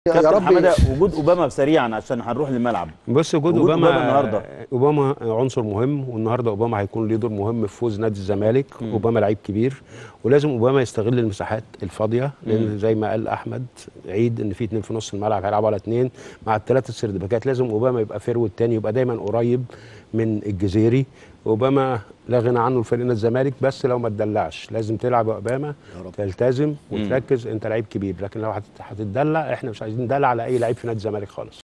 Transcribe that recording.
يا كابتن رب حماده وجود اوباما سريعا عشان هنروح للملعب بص وجود وجود اوباما أوباما النهاردة. اوباما عنصر مهم والنهارده اوباما هيكون ليه دور مهم في فوز نادي الزمالك اوباما لعيب كبير ولازم اوباما يستغل المساحات الفاضيه لان زي ما قال احمد عيد ان في اتنين في نص الملعب هيلعبوا على اتنين مع الثلاثه سردباكات لازم اوباما يبقى فيرود تاني يبقى دايما قريب من الجزيري اوباما لا غنى عنه لفريق الزمالك بس لو ما تدلعش لازم تلعب يا اوباما تلتزم وتركز انت لعيب كبير لكن لو هت- هتتدلع احنا مش عايزين ندلع على اي لعيب في نادي الزمالك خالص